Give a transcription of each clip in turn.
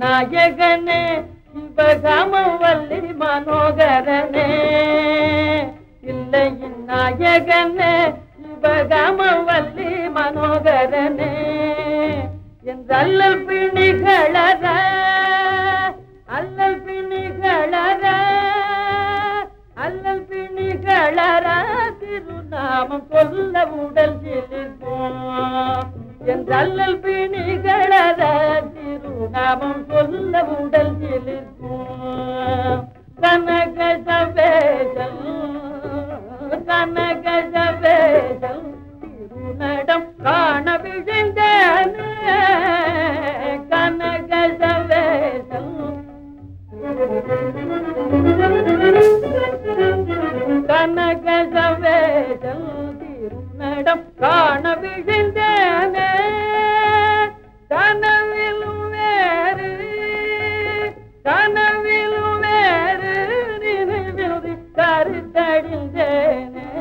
நாயகனே சிவகாமம் வள்ளி மனோகரனே இல்லையின் நாயகனே சிவகாமம் வள்ளி மனோகரனே என்றல்லல் பிணிகளர அல்லல் பிணிகளர அல்லல் பிணிகளர திருநாமம் சொல்ல உடல் சிலிர்ப்போம் என்றல்லல் பிணிகளர திருநாமம் சொல்ல உடல் சிலிர்ப்போம் கனக சவேசல் கனக சவேசல் திருநடம் காண விழுந்தேனே கனக சவேசல் கனக சவேசல் திருநடம் காண விழுந்தேனே கனவிலும் வேறு கனவிலும் வேறு நினைவில் கருத்தடிந்தேனே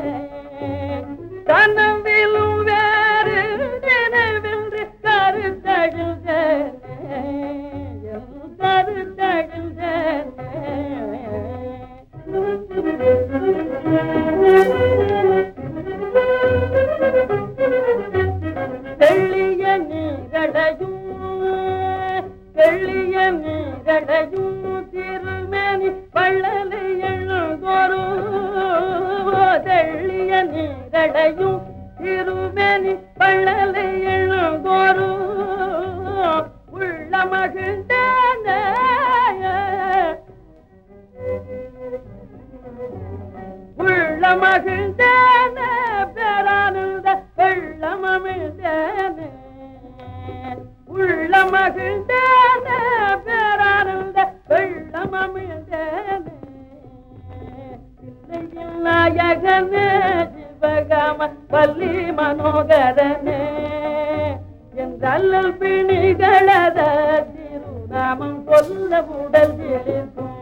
கனவிலும் வேறு நினைவில் கருத்தடிந்தேனே என் கருத்தடிந்தேனே வெள்ளிய நீரடையும் வெள்ளிய நீரடையும் திருமேனி வள்ளலை எழுதொரு தெள்ளிய நீரடையும் திருமேனி வள்ளலை எழுதொரு உள்ள மகிழ்ந்தேன உள்ள மகிழ்ந்தேன பேரானந்த வெள்ளமமிழ்ந்தேனே உள்ள மகிழ்ந்தேன பேரானந்த வெள்ளமமிழ்ந்தேனே இல்லையில் நாயகனே சிவகாம பள்ளி மனோகரனே என்றல்லல் பிணிகளத திருநாமம் சொல்ல உடல் இருக்கும்